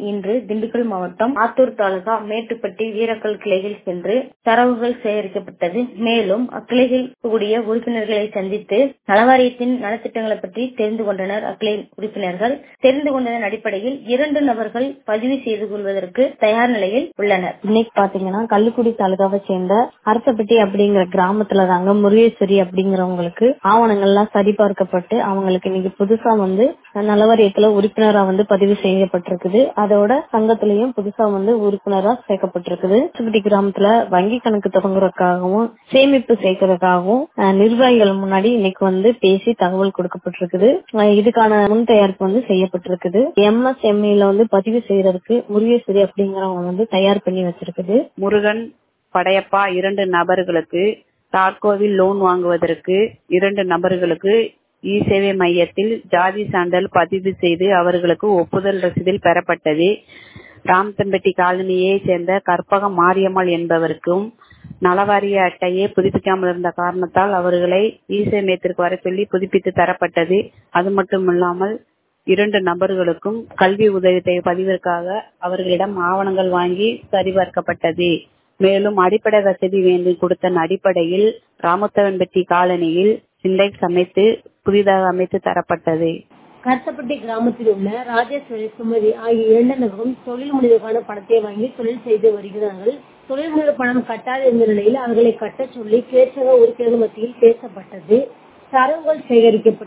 இன்று திண்டுக்கல் மாவட்டம் ஆத்தூர் தாலுகா மேட்டுப்பட்டி வீரக்கல் கிளையில் சென்று தரவுகள் சேகரிக்கப்பட்டது மேலும் அக்கிளையில் கூடிய உறுப்பினர்களை சந்தித்து நலவாரியத்தின் நலத்திட்டங்களை பற்றி தெரிந்து கொண்டனர் அக்கிளை உறுப்பினர்கள் தெரிந்து கொண்டதன் அடிப்படையில் இரண்டு நபர்கள் பதிவு செய்து கொள்வதற்கு தயார் நிலையில் உள்ளனர் இன்னைக்கு பாத்தீங்கன்னா கள்ளுக்குடி தாலுகாவை சேர்ந்த அரசப்பட்டி அப்படிங்கிற கிராமத்துல தாங்க முருகேஸ்வரி அப்படிங்கிறவங்களுக்கு ஆவணங்கள் எல்லாம் சரிபார்க்கப்பட்டு அவங்களுக்கு இன்னைக்கு புதுசா வந்து நலவாரியத்துல உறுப்பினரா வந்து பதிவு செய்யப்பட்டிருக்குது அதோட சங்கத்திலயும் புதுசா வந்து உறுப்பினரா சேர்க்கப்பட்டிருக்குது அரசப்பட்டி கிராமத்துல வங்கி கணக்கு தொடங்குறதுக்காகவும் சேமிப்பு சேர்க்கறதுக்காகவும் அஹ், நிர்வாகிகள் முன்னாடி இன்னைக்கு வந்து பேசி தகவல் கொடுக்கப்பட்டிருக்குது அஹ், இதுக்கான முன் தயாரிப்பு வந்து செய்யப்பட்டிருக்குது எம்எஸ்எம்இல வந்து பதிவு செய்யறதுக்கு முருகேஸ்வரி அப்படிங்கிறவங்க வந்து தயார் பண்ணி வச்சிருக்குது முருகன் படையப்பா இரண்டு நபர்களுக்கு தார்கோவில் லோன் வாங்குவதற்கு இரண்டு நபர்களுக்கு இ சேவை மையத்தில் ஜாதி சான்றிதழ் பதிவு செய்து அவர்களுக்கு ஒப்புதல் ரசீதில் பெறப்பட்டது ராம்தம்பட்டி காலனியை சேர்ந்த கற்பகம் மாரியம்மாள் என்பவருக்கும் நலவாரிய அட்டையை புதுப்பிக்காமல் இருந்த காரணத்தால் அவர்களை இ சேவை மையத்திற்கு வர சொல்லி புதுப்பித்து தரப்பட்டது அது மட்டுமில்லாமல் இரண்டு நபர்களுக்கும் கல்வி உதவித்தொகை பதிவிற்காக அவர்களிடம் ஆவணங்கள் வாங்கி சரிபார்க்கப்பட்டது மேலும் அடிப்படை வசதி வேண்டி கொடுத்த அடிப்படையில் ராமத்தவன்பட்டி காலனியில் சிண்டெக்ஸ் அமைத்து புதிதாக அமைத்து தரப்பட்டது கருத்தப்பட்டி கிராமத்தில் உள்ள ராஜேஸ்வரி சுமதி ஆகிய இரண்டு நபரும் தொழில் முனைவுக்கான பணத்தை வாங்கி தொழில் செய்து வருகிறார்கள் தொழில் முனைவு பணம் கட்டாத இருந்த நிலையில் அவர்களை கட்டச் சொல்லி கேட்சக உறுப்பினர்கள் மத்தியில் பேசப்பட்டது தரவுகள் சேகரிக்கப்பட்டு